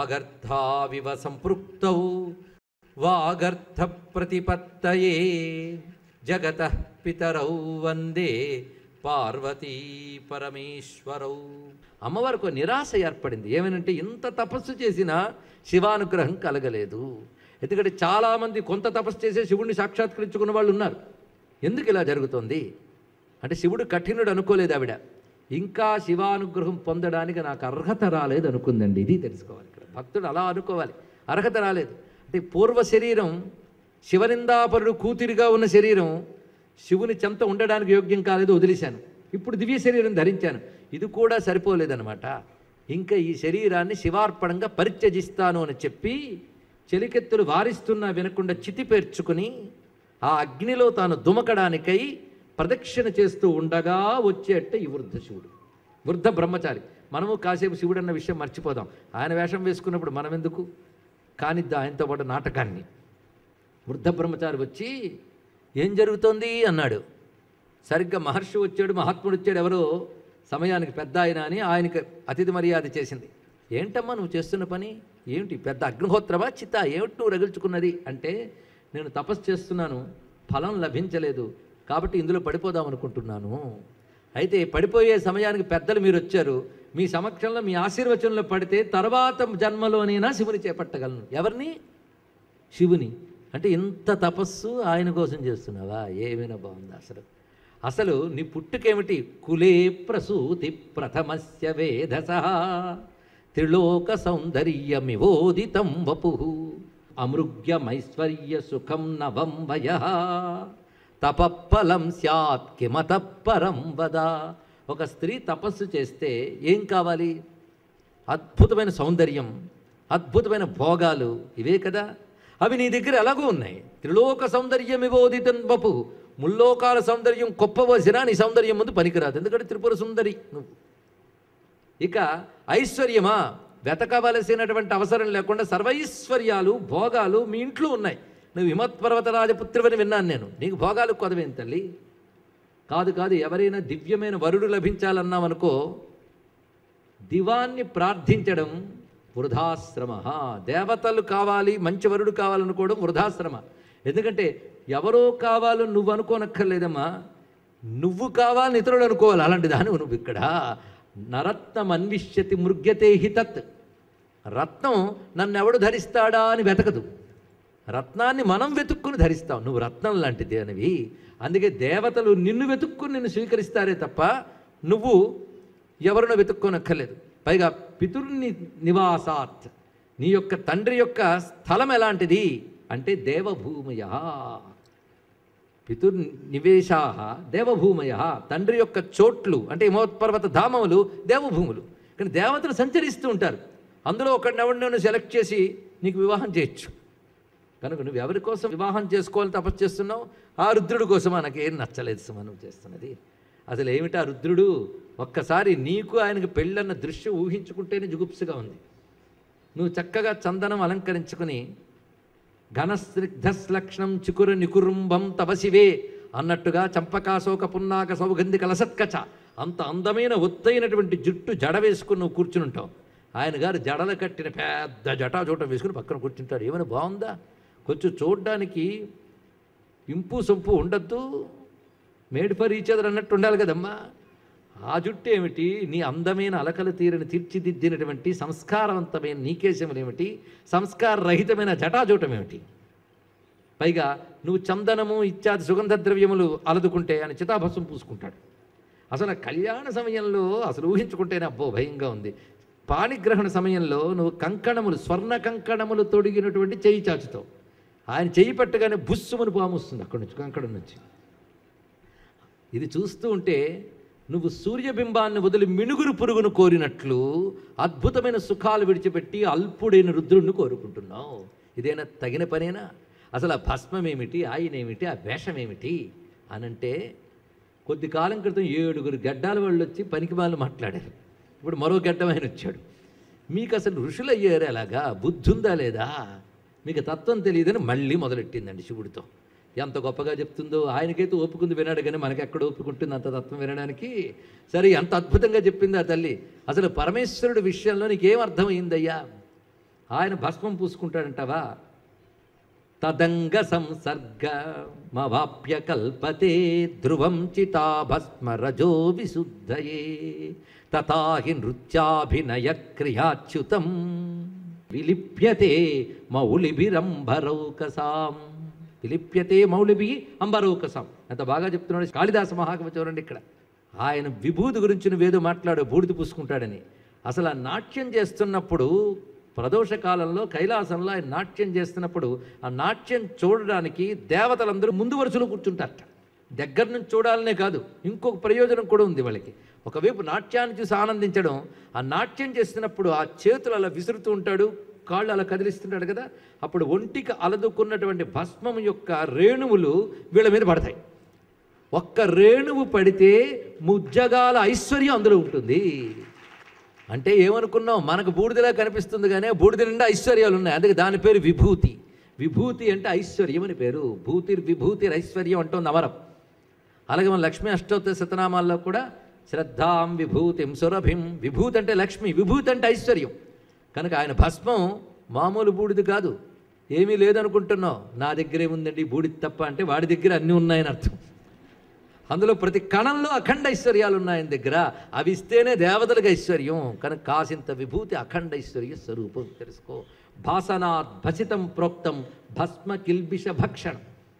వాగర్థావివ సంపృక్తౌ వాగర్థ ప్రతిపత్తయే జగత పితరౌ వందే పార్వతీ పరమేశ్వరౌ అమ్మవారికి ఒక నిరాశ ఏర్పడింది ఏమనంటే ఇంత తపస్సు చేసినా శివానుగ్రహం కలగలేదు ఎందుకంటే చాలామంది కొంత తపస్సు చేసే శివుడిని సాక్షాత్కరించుకున్న వాళ్ళు ఉన్నారు ఎందుకు ఇలా జరుగుతోంది అంటే శివుడు కఠినుడు అనుకోలేదు ఆవిడ ఇంకా శివానుగ్రహం పొందడానికి నాకు అర్హత రాలేదు అనుకుందండి ఇది తెలుసుకోవాలి ఇక్కడ భక్తుడు అలా అనుకోవాలి అర్హత రాలేదు అంటే పూర్వ శరీరం శివనిందాపరుడు కూతురిగా ఉన్న శరీరం శివుని చెంత ఉండడానికి యోగ్యం కాలేదు వదిలేశాను ఇప్పుడు దివ్య శరీరం ధరించాను ఇది కూడా సరిపోలేదనమాట ఇంకా ఈ శరీరాన్ని శివార్పణంగా పరిత్యజిస్తాను అని చెప్పి చెలికెత్తులు వారిస్తున్నా వినకుండా చితి పేర్చుకుని ఆ అగ్నిలో తాను దుమకడానికై ప్రదక్షిణ చేస్తూ ఉండగా వచ్చేట ఈ వృద్ధ శివుడు వృద్ధ బ్రహ్మచారి మనము కాసేపు శివుడు అన్న విషయం మర్చిపోదాం ఆయన వేషం వేసుకున్నప్పుడు మనం ఎందుకు కానిద్దా ఆయనతో పాటు నాటకాన్ని వృద్ధ బ్రహ్మచారి వచ్చి ఏం జరుగుతోంది అన్నాడు సరిగ్గా మహర్షి వచ్చాడు మహాత్ముడు వచ్చాడు ఎవరో సమయానికి పెద్ద ఆయన అని ఆయనకి అతిథి మర్యాద చేసింది ఏంటమ్మా నువ్వు చేస్తున్న పని ఏమిటి పెద్ద అగ్నిహోత్రవా చిత్త ఏమిటి నువ్వు రగిల్చుకున్నది అంటే నేను తపస్సు చేస్తున్నాను ఫలం లభించలేదు కాబట్టి ఇందులో పడిపోదాం అనుకుంటున్నాను అయితే పడిపోయే సమయానికి పెద్దలు మీరు వచ్చారు మీ సమక్షంలో మీ ఆశీర్వచనంలో పడితే తర్వాత జన్మలోనైనా శివుని చేపట్టగలను ఎవరిని శివుని అంటే ఇంత తపస్సు ఆయన కోసం చేస్తున్నావా ఏమైనా బాగుంది అసలు అసలు నీ పుట్టుకేమిటి కులే ప్రసూతి ప్రథమస్య వేధస త్రిలోక సౌందర్యమివోదితం వపు అమృగ్యమైశ్వర్య సుఖం నవం వయ తపఫలం స్యాత్ కిమత పరం వద ఒక స్త్రీ తపస్సు చేస్తే ఏం కావాలి అద్భుతమైన సౌందర్యం అద్భుతమైన భోగాలు ఇవే కదా అవి నీ దగ్గర ఎలాగూ ఉన్నాయి త్రిలోక సౌందర్యం ఇవోదితం వపు ముల్లోకాల సౌందర్యం కొప్పవలసినా నీ సౌందర్యం ముందు పనికిరాదు ఎందుకంటే త్రిపుర సుందరి నువ్వు ఇక ఐశ్వర్యమా వెతకవలసినటువంటి అవసరం లేకుండా సర్వైశ్వర్యాలు భోగాలు మీ ఇంట్లో ఉన్నాయి నువ్వు హిమత్పర్వత రాజపుత్రివని విన్నాను నేను నీకు భోగాలు కొదవేం తల్లి కాదు కాదు ఎవరైనా దివ్యమైన వరుడు లభించాలన్నామనుకో దివాన్ని ప్రార్థించడం వృధాశ్రమ దేవతలు కావాలి మంచి వరుడు కావాలనుకోవడం వృధాశ్రమ ఎందుకంటే ఎవరో కావాలని నువ్వు అనుకోనక్కర్లేదమ్మా నువ్వు కావాలని ఇతరులు అనుకోవాలి అలాంటి దాని నువ్వు ఇక్కడ నరత్నం అన్విష్యతి మృగ్యతే హితత్ రత్నం నన్ను ఎవడు ధరిస్తాడా అని వెతకదు రత్నాన్ని మనం వెతుక్కుని ధరిస్తాం నువ్వు రత్నం లాంటిది అనేవి అందుకే దేవతలు నిన్ను వెతుక్కుని నిన్ను స్వీకరిస్తారే తప్ప నువ్వు ఎవరినో వెతుక్కోనక్కర్లేదు పైగా పితుర్ని నివాసాత్ నీ యొక్క తండ్రి యొక్క స్థలం ఎలాంటిది అంటే దేవభూమయ పితుర్ నివేశా దేవభూమయ తండ్రి యొక్క చోట్లు అంటే హిమోత్పర్వత ధామములు దేవభూములు కానీ దేవతలు సంచరిస్తూ ఉంటారు అందులో ఒకడిని ఎవరినైనా సెలెక్ట్ చేసి నీకు వివాహం చేయొచ్చు కనుక నువ్వు ఎవరి కోసం వివాహం చేసుకోవాలని తపస్సు చేస్తున్నావు ఆ రుద్రుడి కోసం మనకేం నచ్చలేదు సుమా నువ్వు చేస్తున్నది అసలు ఏమిటి ఆ రుద్రుడు ఒక్కసారి నీకు ఆయనకు పెళ్ళన్న దృశ్యం ఊహించుకుంటేనే జుగుప్సుగా ఉంది నువ్వు చక్కగా చందనం అలంకరించుకుని ఘనస్నిగ్ధస్లక్షణం చికుర నికురుంబం తవశివే అన్నట్టుగా చంపకాశోక పున్నాక సౌగంధి కలసత్కచ అంత అందమైన ఒత్తైనటువంటి జుట్టు జడ వేసుకుని నువ్వు కూర్చుని ఉంటావు ఆయన గారు జడలు కట్టిన పెద్ద జటాజూటం వేసుకుని పక్కన కూర్చుంటాడు ఏమైనా బాగుందా కొంచెం చూడడానికి ఇంపు సొంపు ఉండద్దు మేడ్ ఫర్ ఈచ్ అదర్ అన్నట్టు ఉండాలి కదమ్మా ఆ జుట్టు ఏమిటి నీ అందమైన అలకలు తీరని తీర్చిదిద్దినటువంటి సంస్కారవంతమైన నీకేశములు ఏమిటి సంస్కార రహితమైన జటాజూటం ఏమిటి పైగా నువ్వు చందనము ఇత్యాది సుగంధ ద్రవ్యములు అలదుకుంటే అని చితాభస్వం పూసుకుంటాడు అసలు ఆ కళ్యాణ సమయంలో అసలు ఊహించుకుంటేనే అబ్బో భయంగా ఉంది పాణిగ్రహణ సమయంలో నువ్వు కంకణములు స్వర్ణ కంకణములు తొడిగినటువంటి చెయ్యి చాచుతావు ఆయన చెయ్యి పెట్టగానే బుస్సుమని పాము వస్తుంది అక్కడి నుంచి కంకణం నుంచి ఇది చూస్తూ ఉంటే నువ్వు సూర్యబింబాన్ని వదిలి మినుగురు పురుగును కోరినట్లు అద్భుతమైన సుఖాలు విడిచిపెట్టి అల్పుడైన రుద్రుణ్ణి కోరుకుంటున్నావు ఇదేనా తగిన పనేనా అసలు ఆ భస్మం ఏమిటి ఆయన ఏమిటి ఆ వేషం ఏమిటి అనంటే కొద్ది కాలం క్రితం ఏడుగురు గడ్డాల వాళ్ళు వచ్చి పనికి వాళ్ళు మాట్లాడారు ఇప్పుడు మరో గడ్డమైన వచ్చాడు మీకు అసలు ఋషులు అయ్యారు అలాగా బుద్ధి ఉందా లేదా మీకు తత్వం తెలియదని మళ్ళీ మొదలెట్టిందండి శివుడితో ఎంత గొప్పగా చెప్తుందో ఆయనకైతే ఓపుకుంది వినాడు కానీ మనకి ఎక్కడ ఓపుకుంటుంది అంత తత్వం వినడానికి సరే ఎంత అద్భుతంగా చెప్పింది ఆ తల్లి అసలు పరమేశ్వరుడి విషయంలో నీకేం అర్థమైందయ్యా ఆయన భస్మం పూసుకుంటాడంటావా తదంగ సంసర్గ మవాప్య కల్పతే ధ్రువం చితా భస్మ రజో విశుద్ధయే తథాహి నృత్యాభినయ క్రియాచ్యుతం విలిప్యతే మౌళిభిరంభరౌకసాం విలిప్యతే మౌళిభి అంబరౌకసాం ఎంత బాగా చెప్తున్నాడు కాళిదాస మహాకవి చూడండి ఇక్కడ ఆయన విభూతి గురించి నువ్వేదో మాట్లాడు బూడిద పూసుకుంటాడని అసలు ఆ నాట్యం చేస్తున్నప్పుడు ప్రదోష కాలంలో కైలాసంలో ఆయన నాట్యం చేస్తున్నప్పుడు ఆ నాట్యం చూడడానికి దేవతలందరూ ముందు వరుసలో కూర్చుంటారట దగ్గర నుంచి చూడాలనే కాదు ఇంకొక ప్రయోజనం కూడా ఉంది వాళ్ళకి ఒకవైపు నాట్యాన్ని చూసి ఆనందించడం ఆ నాట్యం చేస్తున్నప్పుడు ఆ చేతులు అలా విసురుతూ ఉంటాడు కాళ్ళు అలా కదిలిస్తుంటాడు కదా అప్పుడు ఒంటికి అలదుకున్నటువంటి భస్మం యొక్క రేణువులు వీళ్ళ మీద పడతాయి ఒక్క రేణువు పడితే ముజ్జగాల ఐశ్వర్యం అందులో ఉంటుంది అంటే ఏమనుకున్నాం మనకు బూడిదలా కనిపిస్తుంది కానీ ఆ బూడిద నిండా ఐశ్వర్యాలు ఉన్నాయి అందుకే దాని పేరు విభూతి విభూతి అంటే ఐశ్వర్యం అని పేరు భూతిర్ విభూతిర్ ఐశ్వర్యం అంటుంది అమరం అలాగే మన లక్ష్మీ అష్టోత్తర శతనామాల్లో కూడా శ్రద్ధాం విభూతిం సురభిం విభూతి అంటే లక్ష్మి విభూతి అంటే ఐశ్వర్యం కనుక ఆయన భస్మం మామూలు బూడిది కాదు ఏమీ లేదనుకుంటున్నావు నా దగ్గరే ఉందండి బూడిది తప్ప అంటే వాడి దగ్గర అన్నీ ఉన్నాయని అర్థం అందులో ప్రతి కణంలో అఖండ ఐశ్వర్యాలు ఉన్నాయని దగ్గర అవి ఇస్తేనే దేవతలకు ఐశ్వర్యం కనుక కాసింత విభూతి అఖండ ఐశ్వర్య స్వరూపం తెలుసుకో భాసనాత్ భసితం ప్రోక్తం భస్మ కిల్బిష భక్షణం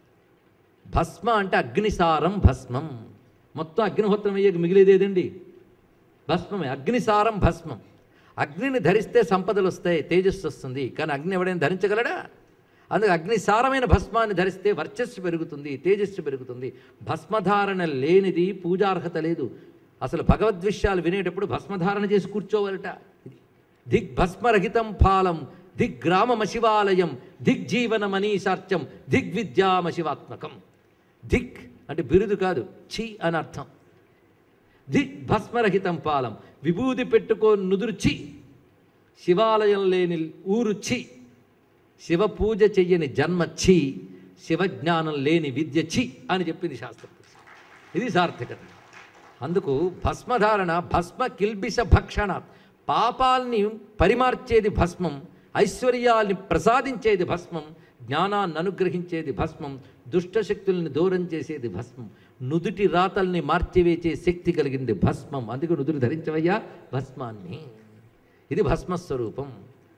భస్మ అంటే అగ్నిసారం భస్మం మొత్తం అగ్నిహోత్రం అయ్యాక మిగిలేదేదండి భస్మమే అగ్నిసారం భస్మం అగ్నిని ధరిస్తే సంపదలు వస్తాయి తేజస్సు వస్తుంది కానీ అగ్ని ఎవడైనా ధరించగలడా అందుకే అగ్నిసారమైన భస్మాన్ని ధరిస్తే వర్చస్సు పెరుగుతుంది తేజస్సు పెరుగుతుంది భస్మధారణ లేనిది పూజార్హత లేదు అసలు భగవద్విషయాలు వినేటప్పుడు భస్మధారణ చేసి కూర్చోవాలట ఇది దిగ్భస్మరహితం ఫాలం దిగ్గ్రామమశివాలయం దిగ్జీవనమనీశార్చం దిగ్విద్యామశివాత్మకం దిక్ అంటే బిరుదు కాదు చి అని అర్థం దిగ్ భస్మరహితం పాలం విభూతి పెట్టుకో నుదురు చి శివాలయం లేని ఊరు చి శివ పూజ చెయ్యని జన్మ చి శివజ్ఞానం లేని విద్య చి అని చెప్పింది శాస్త్రం ఇది సార్థకత అందుకు భస్మధారణ భస్మ కిల్బిష భక్షణ పాపాల్ని పరిమార్చేది భస్మం ఐశ్వర్యాల్ని ప్రసాదించేది భస్మం జ్ఞానాన్ని అనుగ్రహించేది భస్మం దుష్టశక్తుల్ని దూరం చేసేది భస్మం నుదుటి రాతల్ని మార్చివేసే శక్తి కలిగింది భస్మం అందుకు నుదురు ధరించవయ్యా భస్మాన్ని ఇది భస్మస్వరూపం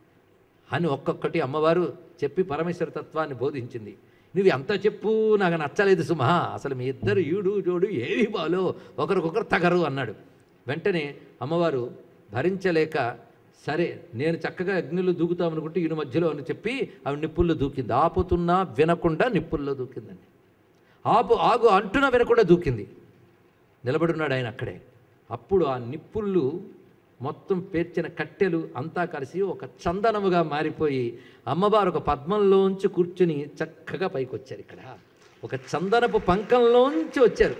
అని ఒక్కొక్కటి అమ్మవారు చెప్పి పరమేశ్వర తత్వాన్ని బోధించింది నువ్వు ఎంత చెప్పు నాకు నచ్చలేదు సుమా అసలు మీ ఇద్దరు ఈడు జోడు ఏవి బాలో ఒకరికొకరు తగరు అన్నాడు వెంటనే అమ్మవారు భరించలేక సరే నేను చక్కగా అగ్నిలో దూకుతామనుకుంటే ఈయన మధ్యలో అని చెప్పి ఆవిడ నిప్పుల్లో దూకింది ఆపుతున్నా వినకుండా నిప్పుల్లో దూకిందండి ఆపు ఆగు అంటున్నా వినకుండా దూకింది నిలబడున్నాడు ఆయన అక్కడే అప్పుడు ఆ నిప్పుళ్ళు మొత్తం పేర్చిన కట్టెలు అంతా కలిసి ఒక చందనముగా మారిపోయి అమ్మవారు ఒక పద్మంలోంచి కూర్చుని చక్కగా పైకి వచ్చారు ఇక్కడ ఒక చందనపు పంకంలోంచి వచ్చారు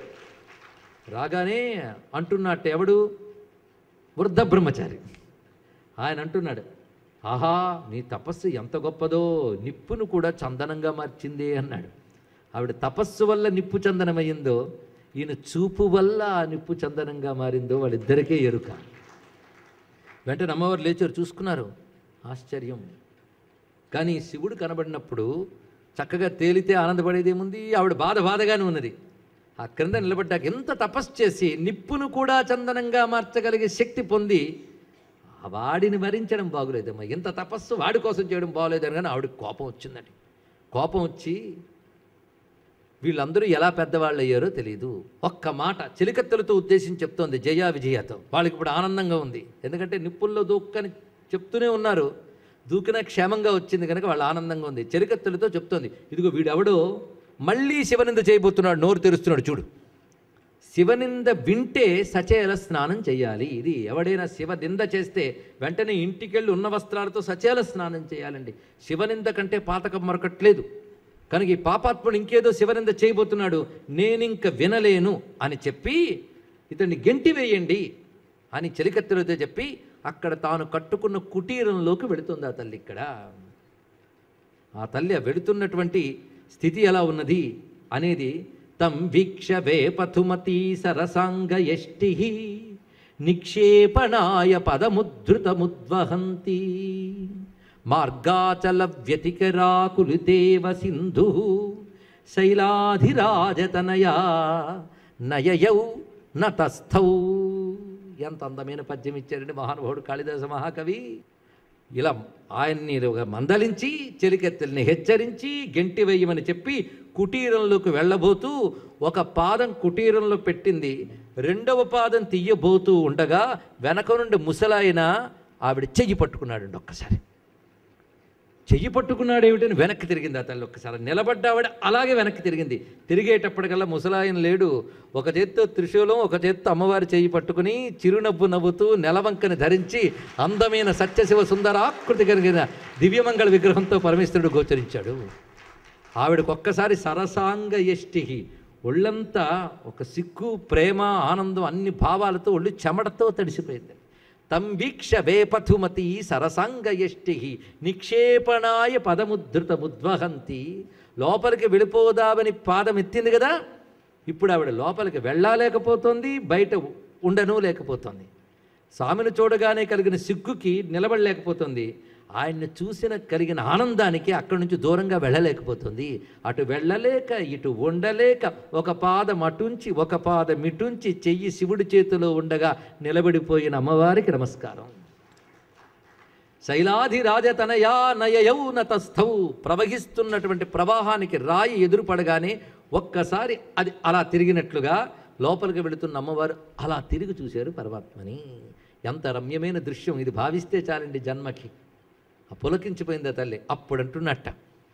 రాగానే అంటున్నట్టు ఎవడు వృద్ధ బ్రహ్మచారి ఆయన అంటున్నాడు ఆహా నీ తపస్సు ఎంత గొప్పదో నిప్పును కూడా చందనంగా మార్చింది అన్నాడు ఆవిడ తపస్సు వల్ల నిప్పు చందనమయ్యిందో ఈయన చూపు వల్ల ఆ నిప్పు చందనంగా మారిందో వాళ్ళిద్దరికే ఎరుక వెంటనే అమ్మవారు లేచారు చూసుకున్నారు ఆశ్చర్యం కానీ శివుడు కనబడినప్పుడు చక్కగా తేలితే ఆనందపడేది ఏముంది ఆవిడ బాధ బాధగానే ఉన్నది ఆ క్రింద నిలబడ్డాక ఎంత తపస్సు చేసి నిప్పును కూడా చందనంగా మార్చగలిగే శక్తి పొంది ఆ వాడిని వరించడం బాగులేదమ్మా ఎంత తపస్సు వాడి కోసం చేయడం బాగోలేదని కానీ ఆవిడకి కోపం వచ్చిందండి కోపం వచ్చి వీళ్ళందరూ ఎలా పెద్దవాళ్ళు అయ్యారో తెలియదు ఒక్క మాట చిలికత్తెలతో ఉద్దేశించి చెప్తోంది జయ విజయతో వాళ్ళకి ఇప్పుడు ఆనందంగా ఉంది ఎందుకంటే నిప్పుల్లో దూక్కని చెప్తూనే ఉన్నారు దూకిన క్షేమంగా వచ్చింది కనుక వాళ్ళు ఆనందంగా ఉంది చెలికత్తెలతో చెప్తోంది ఇదిగో వీడెవడో మళ్ళీ శివనింద చేయబోతున్నాడు నోరు తెరుస్తున్నాడు చూడు శివనింద వింటే సచేల స్నానం చేయాలి ఇది ఎవడైనా శివ నింద చేస్తే వెంటనే ఇంటికెళ్ళి ఉన్న వస్త్రాలతో సచేల స్నానం చేయాలండి శివనింద కంటే పాతకం మరొకట్లేదు కనుక ఈ పాపాత్ముడు ఇంకేదో శివనింద చేయబోతున్నాడు నేనింక వినలేను అని చెప్పి ఇతన్ని గెంటి వేయండి అని చెలికత్తెలతో చెప్పి అక్కడ తాను కట్టుకున్న కుటీరంలోకి వెళుతుంది ఆ తల్లి ఇక్కడ ఆ తల్లి ఆ వెళుతున్నటువంటి స్థితి ఎలా ఉన్నది అనేది తం వీక్ష వేపథుమతీ సరసాంగ యష్టి నిక్షేపణాయ పదముద్ధృతముద్వహంతి మార్గాచల వ్యతికరాకులితేవ సింధు శైలాధిరాజతనయా నయయౌ నతస్థౌ ఎంత అందమైన పద్యం ఇచ్చారండి మహానుభావుడు కాళిదాస మహాకవి ఇలా ఆయన్ని ఒక మందలించి చెలికెత్తెల్ని హెచ్చరించి గెంటి వేయమని చెప్పి కుటీరంలోకి వెళ్ళబోతూ ఒక పాదం కుటీరంలో పెట్టింది రెండవ పాదం తీయబోతూ ఉండగా వెనక నుండి ముసలాయన ఆవిడ చెయ్యి పట్టుకున్నాడండి ఒక్కసారి చెయ్యి పట్టుకున్నాడు ఏమిటని వెనక్కి తిరిగింది ఆ తల్లి ఒక్కసారి నిలబడ్డ ఆవిడ అలాగే వెనక్కి తిరిగింది తిరిగేటప్పటికల్లా ముసలాయన లేడు ఒక చేత్తో త్రిశూలం ఒక చేత్తో అమ్మవారి చెయ్యి పట్టుకుని చిరునవ్వు నవ్వుతూ నెలవంకని ధరించి అందమైన సత్యశివ సుందరాకృతి కలిగిన దివ్యమంగళ విగ్రహంతో పరమేశ్వరుడు గోచరించాడు ఆవిడకు ఒక్కసారి సరసాంగ యష్టి ఒళ్ళంతా ఒక సిగ్గు ప్రేమ ఆనందం అన్ని భావాలతో ఒళ్ళు చెమటతో తడిసిపోయింది తంబీక్ష వేపథుమతి సరసాంగ యష్టి నిక్షేపణాయ పదముద్ధృతముద్వహంతి లోపలికి వెళ్ళిపోదామని పాదం ఎత్తింది కదా ఇప్పుడు ఆవిడ లోపలికి వెళ్ళలేకపోతుంది బయట ఉండను లేకపోతుంది స్వామిని చూడగానే కలిగిన సిగ్గుకి నిలబడలేకపోతుంది ఆయన్ని చూసిన కలిగిన ఆనందానికి అక్కడి నుంచి దూరంగా వెళ్ళలేకపోతుంది అటు వెళ్ళలేక ఇటు ఉండలేక ఒక పాదం అటుంచి ఒక పాదం ఇటుంచి చెయ్యి శివుడి చేతిలో ఉండగా నిలబడిపోయిన అమ్మవారికి నమస్కారం శైలాధిరాజతనయా నయయౌనతస్థౌ ప్రవహిస్తున్నటువంటి ప్రవాహానికి రాయి ఎదురుపడగానే ఒక్కసారి అది అలా తిరిగినట్లుగా లోపలికి వెళుతున్న అమ్మవారు అలా తిరిగి చూశారు పరమాత్మని ఎంత రమ్యమైన దృశ్యం ఇది భావిస్తే చాలండి జన్మకి ఆ పులకించిపోయింది ఆ తల్లి అప్పుడు అంటున్నట్ట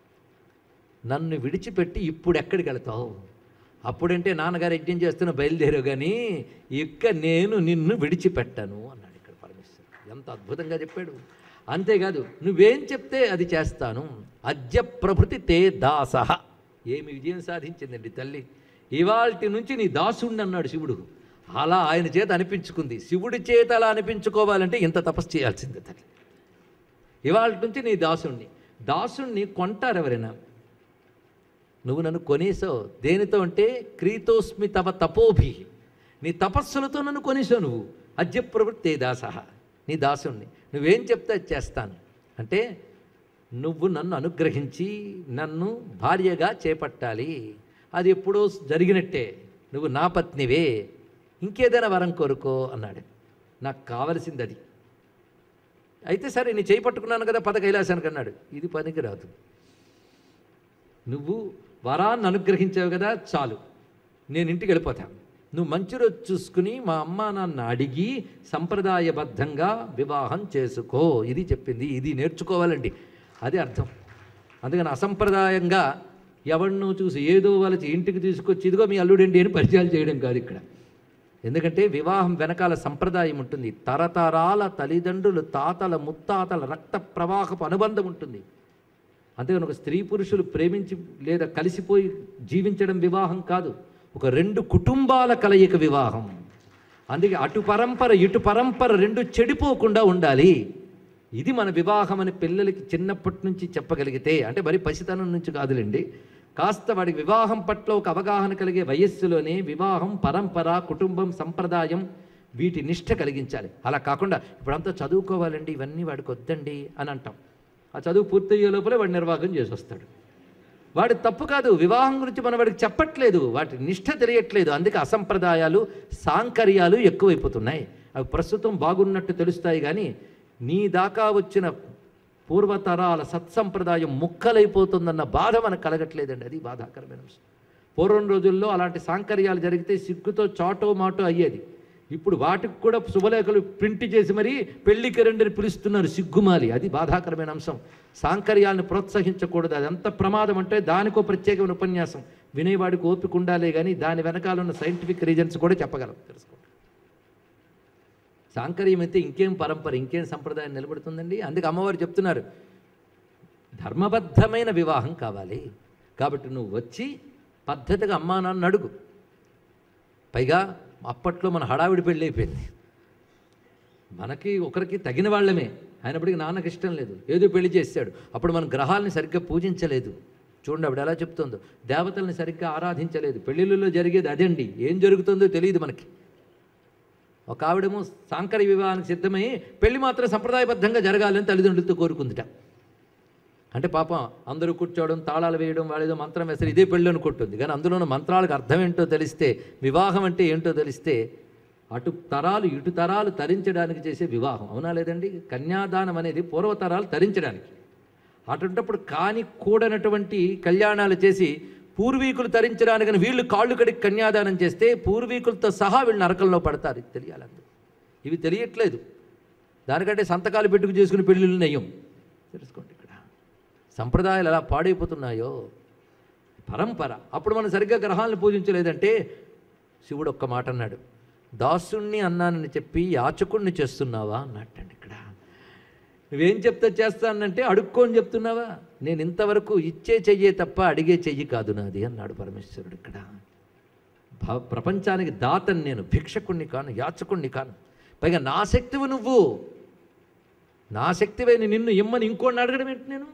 నన్ను విడిచిపెట్టి ఇప్పుడు ఎక్కడికి వెళతావు అప్పుడంటే నాన్నగారు యజ్ఞం చేస్తున్న బయలుదేరావు కానీ ఇక్క నేను నిన్ను విడిచిపెట్టను అన్నాడు ఇక్కడ పరమేశ్వరుడు ఎంత అద్భుతంగా చెప్పాడు అంతేకాదు నువ్వేం చెప్తే అది చేస్తాను అద్య ప్రభృతి తే దాస ఏమి విజయం సాధించిందండి తల్లి ఇవాల్టి నుంచి నీ దాసుణ్ణి అన్నాడు శివుడు అలా ఆయన చేత అనిపించుకుంది శివుడి చేత అలా అనిపించుకోవాలంటే ఇంత తపస్సు చేయాల్సిందే తల్లి ఇవాళ నుంచి నీ దాసుణ్ణి దాసుణ్ణి కొంటారు ఎవరైనా నువ్వు నన్ను కొనేసావు దేనితో అంటే క్రీతోస్మి తవ తపోభి నీ తపస్సులతో నన్ను కొనేసావు నువ్వు అద్య ప్రవృత్తే దాస నీ దాసుణ్ణి నువ్వేం చెప్తే అది చేస్తాను అంటే నువ్వు నన్ను అనుగ్రహించి నన్ను భార్యగా చేపట్టాలి అది ఎప్పుడో జరిగినట్టే నువ్వు నా పత్నివే ఇంకేదైనా వరం కోరుకో అన్నాడు నాకు కావలసింది అది అయితే సరే నీ చేయి పట్టుకున్నాను కదా పద కైలాసానికి అన్నాడు ఇది పనికి రాదు నువ్వు వరాన్ని అనుగ్రహించావు కదా చాలు నేను ఇంటికి వెళ్ళిపోతాను నువ్వు మంచి రోజు చూసుకుని మా అమ్మ నాన్న అడిగి సంప్రదాయబద్ధంగా వివాహం చేసుకో ఇది చెప్పింది ఇది నేర్చుకోవాలండి అది అర్థం అందుకని అసంప్రదాయంగా ఎవరినో చూసి ఏదో వాళ్ళకి ఇంటికి తీసుకొచ్చి ఇదిగో మీ అల్లుడండి అని పరిచయాలు చేయడం కాదు ఇక్కడ ఎందుకంటే వివాహం వెనకాల సంప్రదాయం ఉంటుంది తరతరాల తల్లిదండ్రులు తాతల ముత్తాతల రక్త ప్రవాహపు అనుబంధం ఉంటుంది అంతేగాని ఒక స్త్రీ పురుషులు ప్రేమించి లేదా కలిసిపోయి జీవించడం వివాహం కాదు ఒక రెండు కుటుంబాల కలయిక వివాహం అందుకే అటు పరంపర ఇటు పరంపర రెండు చెడిపోకుండా ఉండాలి ఇది మన వివాహం అని పిల్లలకి చిన్నప్పటి నుంచి చెప్పగలిగితే అంటే మరి పసితనం నుంచి కాదులేండి కాస్త వాడికి వివాహం పట్ల ఒక అవగాహన కలిగే వయస్సులోనే వివాహం పరంపర కుటుంబం సంప్రదాయం వీటి నిష్ట కలిగించాలి అలా కాకుండా ఇప్పుడంతా చదువుకోవాలండి ఇవన్నీ వాడికి వద్దండి అని అంటాం ఆ చదువు పూర్తయ్యే లోపలే వాడు నిర్వాహం చేసి వస్తాడు వాడి తప్పు కాదు వివాహం గురించి మనం వాడికి చెప్పట్లేదు వాటి నిష్ట తెలియట్లేదు అందుకే అసంప్రదాయాలు సాంకర్యాలు ఎక్కువైపోతున్నాయి అవి ప్రస్తుతం బాగున్నట్టు తెలుస్తాయి కానీ నీ దాకా వచ్చిన పూర్వతరాల సత్సంప్రదాయం ముక్కలైపోతుందన్న బాధ మనకు కలగట్లేదండి అది బాధాకరమైన విషయం పూర్వం రోజుల్లో అలాంటి సాంకర్యాలు జరిగితే సిగ్గుతో చాటో మాటో అయ్యేది ఇప్పుడు వాటికి కూడా శుభలేఖలు ప్రింట్ చేసి మరీ పెళ్లికి రెండని పిలుస్తున్నారు సిగ్గుమాలి అది బాధాకరమైన అంశం సాంకర్యాలను ప్రోత్సహించకూడదు అది ఎంత ప్రమాదం అంటే దానికో ప్రత్యేకమైన ఉపన్యాసం వినేవాడికి ఓపిక ఉండాలే కానీ దాని వెనకాల ఉన్న సైంటిఫిక్ రీజన్స్ కూడా చెప్పగలం తెలుసుకోండి సాంకర్యం అయితే ఇంకేం పరంపర ఇంకేం సంప్రదాయం నిలబడుతుందండి అందుకే అమ్మవారు చెప్తున్నారు ధర్మబద్ధమైన వివాహం కావాలి కాబట్టి నువ్వు వచ్చి పద్ధతిగా అమ్మా నాన్న అడుగు పైగా అప్పట్లో మన హడావిడి పెళ్ళి అయిపోయింది మనకి ఒకరికి తగిన వాళ్ళమే అయినప్పటికీ నాన్నకి ఇష్టం లేదు ఏదో పెళ్లి చేశాడు అప్పుడు మనం గ్రహాలని సరిగ్గా పూజించలేదు చూడండి ఆవిడ ఎలా చెప్తుందో దేవతల్ని సరిగ్గా ఆరాధించలేదు పెళ్ళిళ్ళలో జరిగేది అదండి ఏం జరుగుతుందో తెలియదు మనకి ఒక ఆవిడేమో సాంకర్య వివాహానికి సిద్ధమై పెళ్లి మాత్రం సంప్రదాయబద్ధంగా జరగాలని తల్లిదండ్రులతో కోరుకుందిట అంటే పాపం అందరూ కూర్చోవడం తాళాలు వేయడం వాళ్ళేదో మంత్రం వేస్తారు ఇదే పెళ్ళి అనుకుంటుంది కానీ అందులో ఉన్న మంత్రాలకు అర్థం ఏంటో తెలిస్తే వివాహం అంటే ఏంటో తెలిస్తే అటు తరాలు ఇటు తరాలు తరించడానికి చేసే వివాహం అవునా లేదండి కన్యాదానం అనేది పూర్వతరాలు తరించడానికి అటుంటప్పుడు కాని కూడనటువంటి కళ్యాణాలు చేసి పూర్వీకులు తరించడానికని వీళ్ళు కాళ్ళు కడిగి కన్యాదానం చేస్తే పూర్వీకులతో సహా వీళ్ళు నరకంలో పడతారు ఇది తెలియాలండి ఇవి తెలియట్లేదు దానికంటే సంతకాలు పెట్టుకు చేసుకుని పెళ్ళిళ్ళు నయ్యం తెలుసుకోండి ఇక్కడ సంప్రదాయాలు ఎలా పాడైపోతున్నాయో పరంపర అప్పుడు మనం సరిగ్గా గ్రహాలను పూజించలేదంటే శివుడు ఒక్క మాట అన్నాడు దాసుణ్ణి అన్నానని చెప్పి యాచకుణ్ణి చేస్తున్నావా అన్నట్టండి ఇక్కడ నువ్వేం చెప్తా చేస్తానంటే అడుక్కోని చెప్తున్నావా నేను ఇంతవరకు ఇచ్చే చెయ్యే తప్ప అడిగే చెయ్యి కాదు నాది అన్నాడు పరమేశ్వరుడు ఇక్కడ భ- ప్రపంచానికి దాతని నేను భిక్షకుణ్ణి కాను యాచకుణ్ణి కాను పైగా నా శక్తివి నువ్వు నా శక్తివే నిన్ను ఇమ్మని ఇంకోడిని అడగడం ఏంటి నేను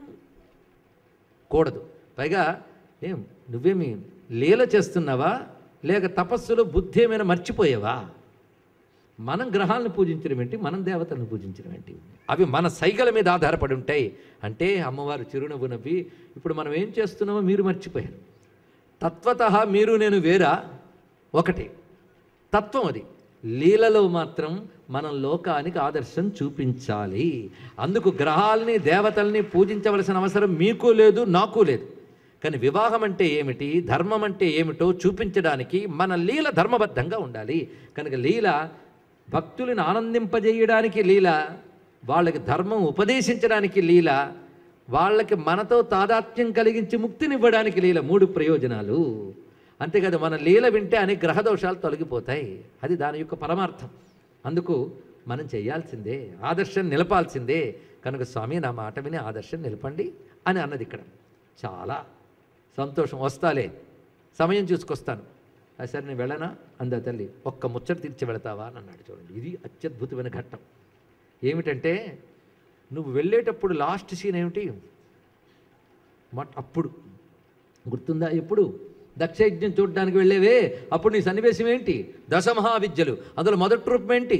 కూడదు పైగా ఏం నువ్వేమి లీల చేస్తున్నావా లేక తపస్సులో బుద్ధి ఏమైనా మర్చిపోయావా మనం గ్రహాలను పూజించడం ఏంటి మనం దేవతలను పూజించడం ఏంటి అవి మన సైగల మీద ఆధారపడి ఉంటాయి అంటే అమ్మవారు చిరునవ్వు నవ్వి ఇప్పుడు మనం ఏం చేస్తున్నామో మీరు మర్చిపోయారు తత్వత మీరు నేను వేరా ఒకటి తత్వం అది లీలలో మాత్రం మనం లోకానికి ఆదర్శం చూపించాలి అందుకు గ్రహాలని దేవతల్ని పూజించవలసిన అవసరం మీకు లేదు నాకు లేదు కానీ వివాహం అంటే ఏమిటి ధర్మం అంటే ఏమిటో చూపించడానికి మన లీల ధర్మబద్ధంగా ఉండాలి కనుక లీల భక్తులను ఆనందింపజేయడానికి లీల వాళ్ళకి ధర్మం ఉపదేశించడానికి లీల వాళ్ళకి మనతో తాదాత్మ్యం కలిగించి ముక్తినివ్వడానికి లీల మూడు ప్రయోజనాలు అంతేకాదు మన లీల వింటే అనేక గ్రహదోషాలు తొలగిపోతాయి అది దాని యొక్క పరమార్థం అందుకు మనం చేయాల్సిందే ఆదర్శం నిలపాల్సిందే కనుక స్వామి నా మాట విని ఆదర్శం నిలపండి అని అన్నది ఇక్కడ చాలా సంతోషం వస్తాలే సమయం చూసుకొస్తాను "ఆ, సరే నేను వెళ్ళనా అందా తల్లి ఒక్క ముచ్చట తీర్చి వెళతావా అని అన్నాడు చూడండి ఇది అత్యద్భుతమైన ఘట్టం ఏమిటంటే నువ్వు వెళ్ళేటప్పుడు లాస్ట్ సీన్ ఏమిటి మట్ అప్పుడు గుర్తుందా ఎప్పుడు దక్షయజ్ఞం చూడడానికి వెళ్ళేవే అప్పుడు నీ సన్నివేశం ఏంటి దశమహావిద్యలు అందులో మొదటి రూపం ఏంటి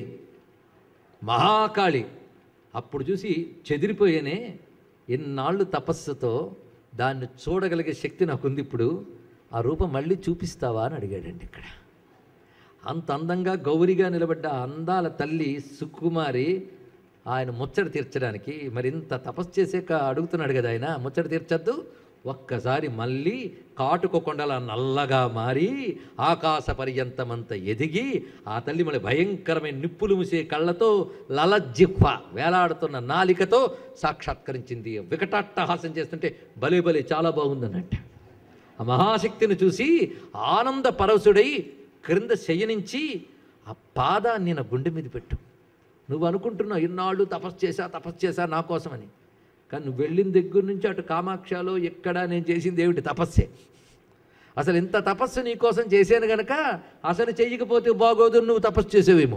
మహాకాళి అప్పుడు చూసి చెదిరిపోయేనే ఎన్నాళ్ళు తపస్సుతో దాన్ని చూడగలిగే శక్తి నాకుంది ఇప్పుడు ఆ రూపం మళ్ళీ చూపిస్తావా అని అడిగాడండి ఇక్కడ అంత అందంగా గౌరిగా నిలబడ్డ ఆ అందాల తల్లి సుకుమారి ఆయన ముచ్చట తీర్చడానికి మరి ఇంత తపస్సు చేసాక అడుగుతున్నాడు కదా ఆయన ముచ్చట తీర్చద్దు ఒక్కసారి మళ్ళీ కాటుక కొండల నల్లగా మారి ఆకాశ పర్యంతమంత ఎదిగి ఆ తల్లి మళ్ళీ భయంకరమైన నిప్పులు మూసే కళ్ళతో లలజిహ్వ వేలాడుతున్న నాలికతో సాక్షాత్కరించింది వికటాట్టహాసం చేస్తుంటే భలే భలే చాలా బాగుందన్నట్టు ఆ మహాశక్తిని చూసి ఆనంద పరవశుడై క్రింద శయనించి ఆ పాదాన్ని నా గుండె మీద పెట్టు నువ్వు అనుకుంటున్నావు ఇన్నాళ్ళు తపస్సు చేశా తపస్సు చేశా నా కోసమని కానీ నువ్వు వెళ్ళిన దగ్గర నుంచి అటు కామాక్షలో ఎక్కడ నేను చేసింది ఏమిటి తపస్సే అసలు ఇంత తపస్సు నీ కోసం చేశాను గనక అసలు చెయ్యకపోతే బాగోదు నువ్వు తపస్సు చేసేవేమో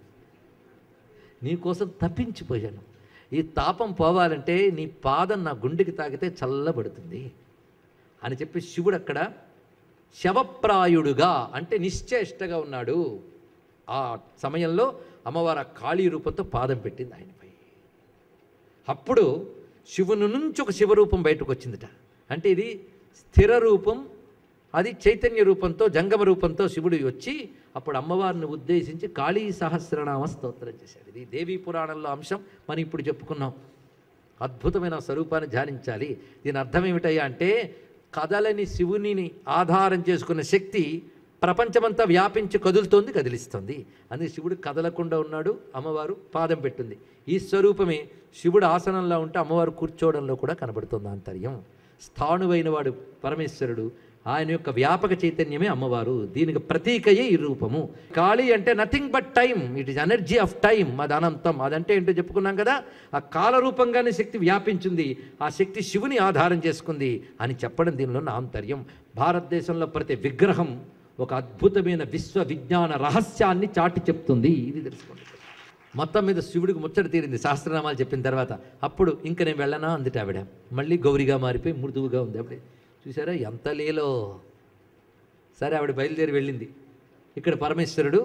నీకోసం తప్పించిపోయాను ఈ తాపం పోవాలంటే నీ పాదం నా గుండెకి తాకితే చల్లబడుతుంది అని చెప్పి శివుడు అక్కడ శవప్రాయుడుగా అంటే నిశ్చేష్టగా ఉన్నాడు ఆ సమయంలో అమ్మవారు ఆ కాళీ రూపంతో పాదం పెట్టింది ఆయనపై అప్పుడు శివుని నుంచి ఒక శివరూపం బయటకు వచ్చిందిట అంటే ఇది స్థిర రూపం అది చైతన్య రూపంతో జంగమ రూపంతో శివుడు వచ్చి అప్పుడు అమ్మవారిని ఉద్దేశించి కాళీ సహస్రనామ స్తోత్రం చేశాడు ఇది దేవీ పురాణంలో అంశం మనం ఇప్పుడు చెప్పుకున్నాం అద్భుతమైన స్వరూపాన్ని ధ్యానించాలి దీని అర్థం ఏమిటయ్యా అంటే కదలని శివునిని ఆధారం చేసుకున్న శక్తి ప్రపంచమంతా వ్యాపించి కదులుతోంది కదిలిస్తుంది అందుకే శివుడు కదలకుండా ఉన్నాడు అమ్మవారు పాదం పెట్టింది ఈ స్వరూపమే శివుడు ఆసనంలో ఉంటే అమ్మవారు కూర్చోవడంలో కూడా కనబడుతుంది ఆంతర్యం స్థాణువైన వాడు పరమేశ్వరుడు ఆయన యొక్క వ్యాపక చైతన్యమే అమ్మవారు దీనికి ప్రతీకయే ఈ రూపము కాళీ అంటే nothing but time it is energy of time అది అనంతం అదంటే ఏంటో చెప్పుకున్నాం కదా ఆ కాల రూపంగానే శక్తి వ్యాపించింది ఆ శక్తి శివుని ఆధారం చేసుకుంది అని చెప్పడం దీనిలో ఉన్న ఆంతర్యం భారతదేశంలో ప్రతి విగ్రహం ఒక అద్భుతమైన విశ్వ విజ్ఞాన రహస్యాన్ని చాటి చెప్తుంది ఇది తెలుసుకోండి మొత్తం మీద శివుడికి ముచ్చట తీరింది సహస్రనామాలు చెప్పిన తర్వాత అప్పుడు ఇంక నేను వెళ్ళనా అందుట ఆవిడ మళ్ళీ గౌరిగా మారిపోయి మృదువుగా ఉంది అప్పుడే చూసారా ఎంత లేలో సరే ఆవిడ బయలుదేరి వెళ్ళింది ఇక్కడ పరమేశ్వరుడు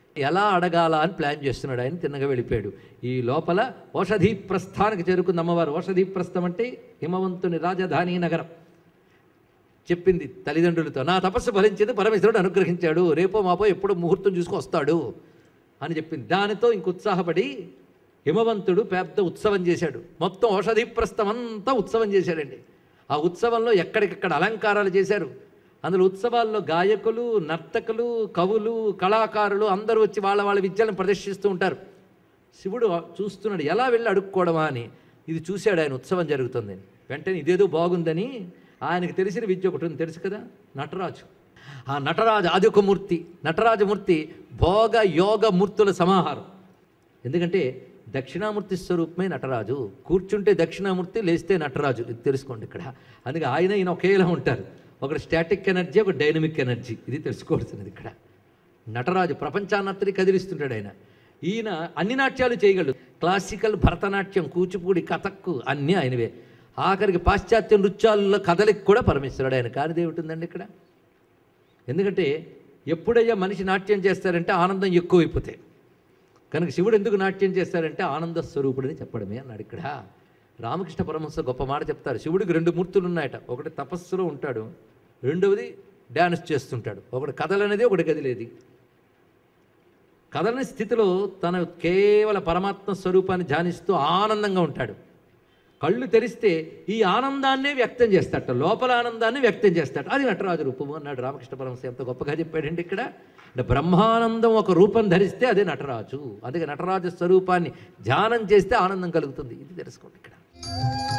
ఎలా అడగాల అని ప్లాన్ చేస్తున్నాడు ఆయన తిన్నగా వెళ్ళిపోయాడు ఈ లోపల ఓషధీ ప్రస్థానికి చేరుకుంది అమ్మవారు ఓషధీ ప్రస్థం అంటే హిమవంతుని రాజధాని నగరం చెప్పింది తల్లిదండ్రులతో నా తపస్సు ఫలించింది పరమేశ్వరుడు అనుగ్రహించాడు రేపో మాపో ఎప్పుడో ముహూర్తం చూసుకొస్తాడు అని చెప్పింది దానితో ఇంక ఉత్సాహపడి హిమవంతుడు పెద్ద ఉత్సవం చేశాడు మొత్తం ఔషధి ప్రస్థం అంతా ఉత్సవం చేశాడండి ఆ ఉత్సవంలో ఎక్కడికెక్కడ అలంకారాలు చేశారు అందులో ఉత్సవాల్లో గాయకులు నర్తకులు కవులు కళాకారులు అందరూ వచ్చి వాళ్ళ వాళ్ళ విద్యలను ప్రదర్శిస్తూ ఉంటారు శివుడు చూస్తున్నాడు ఎలా వెళ్ళి అడుక్కోవడమా అని ఇది చూశాడు ఆయన ఉత్సవం జరుగుతుంది వెంటనే ఇదేదో బాగుందని ఆయనకు తెలిసిన విద్య ఒకటి ఉంది తెలుసు కదా నటరాజు ఆ నటరాజు అది ఒక మూర్తి నటరాజమూర్తి భోగ యోగ మూర్తుల సమాహారం ఎందుకంటే దక్షిణామూర్తి స్వరూపమే నటరాజు కూర్చుంటే దక్షిణామూర్తి లేస్తే నటరాజు ఇది తెలుసుకోండి ఇక్కడ అందుకే ఆయన ఈయన ఒకేలా ఉంటారు ఒకటి స్టాటిక్ ఎనర్జీ ఒక డైనమిక్ ఎనర్జీ ఇది తెలుసుకోవాల్సినది ఇక్కడ నటరాజు ప్రపంచాన్నంతటి కదిలిస్తుంటాడు ఆయన ఈయన అన్ని నాట్యాలు చేయగలడు క్లాసికల్ భరతనాట్యం కూచిపూడి కథక్కు అన్నీ ఆయనవే ఆఖరికి పాశ్చాత్య నృత్యాల్లో కథలికి కూడా పరమేశ్వరుడు ఆయన కానిది ఏమిటిందండి ఇక్కడ ఎందుకంటే ఎప్పుడయ్యా మనిషి నాట్యం చేస్తారంటే ఆనందం ఎక్కువైపోతాయి కనుక శివుడు ఎందుకు నాట్యం చేస్తారంటే ఆనంద స్వరూపుడని చెప్పడమే అన్నాడు ఇక్కడ రామకృష్ణ పరమహంస గొప్ప మాట చెప్తారు శివుడికి రెండు మూర్తులు ఉన్నాయట ఒకటి తపస్సులో ఉంటాడు రెండవది డ్యాన్స్ చేస్తుంటాడు ఒకటి కథలనేది ఒకటి గదిలేది కదలని స్థితిలో తన కేవల పరమాత్మ స్వరూపాన్ని ధ్యానిస్తూ ఆనందంగా ఉంటాడు కళ్ళు తెరిస్తే ఈ ఆనందాన్నే వ్యక్తం చేస్తాట లోపల ఆనందాన్ని వ్యక్తం చేస్తాడు అది నటరాజు రూపము అన్నాడు రామకృష్ణ పరమహంస ఎంత గొప్పగా చెప్పాడండి ఇక్కడ అంటే బ్రహ్మానందం ఒక రూపం ధరిస్తే అదే నటరాజు అందుకే నటరాజు స్వరూపాన్ని ధ్యానం చేస్తే ఆనందం కలుగుతుంది ఇది తెలుసుకోండి ఇక్కడ